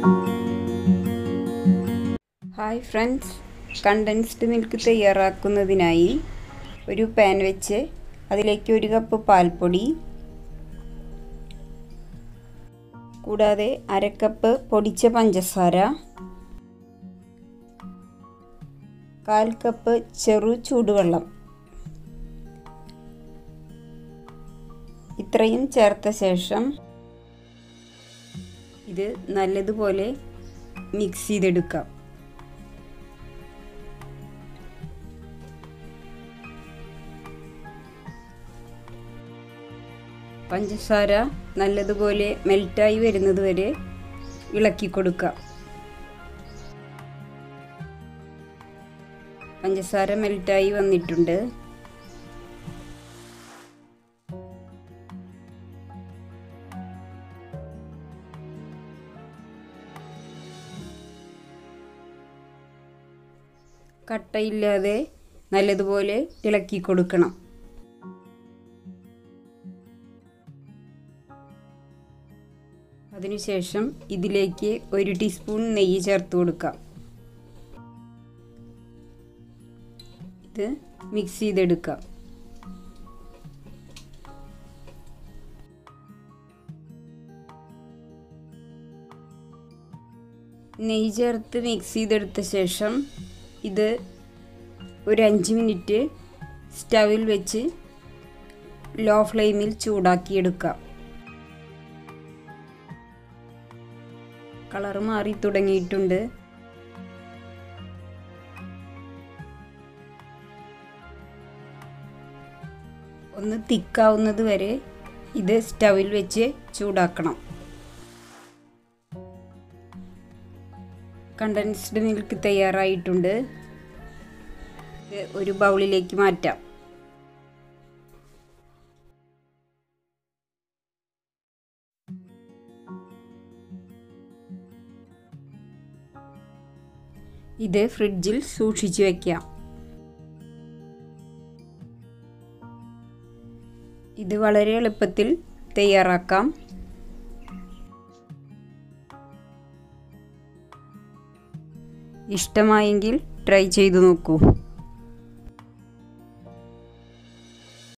hi friends condensed milk തയ്യാറാക്കുന്നതിനായി ഒരു pan വെച്ച് അതിലേക്ക് ഒരു കപ്പ് പാൽപ്പൊടി കൂടാതെ അര കപ്പ് പൊടിച്ച പഞ്ചസാര കാൽ കപ്പ് ചെറു ചൂടുവെള്ളം ഇത്രയും ചേർത്ത ശേഷം ഇത് നല്ലതുപോലെ മിക്സ് ചെയ്തെടുക്കാം പഞ്ചസാര നല്ലതുപോലെ മെൽറ്റായി വരുന്നത് വരെ ഇളക്കി കൊടുക്കാം പഞ്ചസാര മെൽറ്റായി വന്നിട്ടുണ്ട് കട്ടയില്ലാതെ നല്ലതുപോലെ ഇളക്കി കൊടുക്കണം അതിനുശേഷം ഇതിലേക്ക് ഒരു ടീസ്പൂൺ നെയ്യ് ചേർത്ത് കൊടുക്കാം ഇത് മിക്സ് ചെയ്തെടുക്കാം നെയ്യ് ചേർത്ത് മിക്സ് ചെയ്തെടുത്ത ശേഷം ഇത് ഒരു അഞ്ച് മിനിറ്റ് സ്റ്റവിൽ വെച്ച് ലോ ഫ്ലെയിമിൽ ചൂടാക്കിയെടുക്കാം കളർ മാറി തുടങ്ങിയിട്ടുണ്ട് ഒന്ന് തിക്കാവുന്നത് വരെ ഇത് സ്റ്റവിൽ വെച്ച് ചൂടാക്കണം കണ്ടൻസ്ഡ് മിൽക്ക് തയ്യാറായിട്ടുണ്ട് ഇത് ഒരു ബൗളിലേക്ക് മാറ്റാം ഇത് ഫ്രിഡ്ജിൽ സൂക്ഷിച്ചു വയ്ക്കാം ഇത് വളരെ എളുപ്പത്തിൽ തയ്യാറാക്കാം ഇഷ്ടമായെങ്കിൽ ട്രൈ ചെയ്തു നോക്കൂ